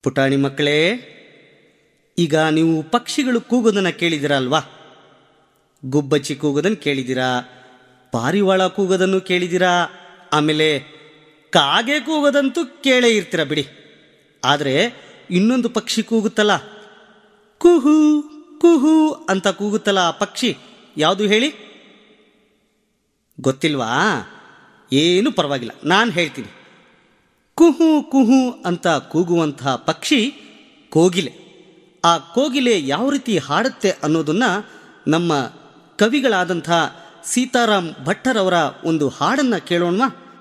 ಪುಟಾಣಿ ಮಕ್ಕಳೇ ಈಗ ನೀವು ಪಕ್ಷಿಗಳು ಕೂಗೋದನ್ನು ಕೇಳಿದಿರ ಅಲ್ವಾ ಗುಬ್ಬಚ್ಚಿ ಕೂಗೋದನ್ನು ಕೇಳಿದಿರಾ ಪಾರಿವಾಳ ಕೂಗೋದನ್ನು ಕೇಳಿದಿರಾ ಆಮೇಲೆ ಕಾಗೆ ಕೂಗೋದಂತೂ ಕೇಳೇ ಇರ್ತೀರ ಬಿಡಿ ಆದರೆ ಇನ್ನೊಂದು ಪಕ್ಷಿ ಕೂಗುತ್ತಲ್ಲ ಕುಹು ಕುಹು ಅಂತ ಕೂಗುತ್ತಲ್ಲ ಆ ಪಕ್ಷಿ ಯಾವುದು ಹೇಳಿ ಗೊತ್ತಿಲ್ವಾ ಏನು ಪರವಾಗಿಲ್ಲ ನಾನು ಹೇಳ್ತೀನಿ ಕುಹು ಕುಹು ಅಂತ ಕೂಗುವಂತಹ ಪಕ್ಷಿ ಕೋಗಿಲೆ ಆ ಕೋಗಿಲೆ ಯಾವ ರೀತಿ ಹಾಡುತ್ತೆ ಅನ್ನೋದನ್ನ ನಮ್ಮ ಕವಿಗಳಾದಂಥ ಸೀತಾರಾಮ್ ಭಟ್ಟರವರ ಒಂದು ಹಾಡನ್ನು ಕೇಳೋಣವಾ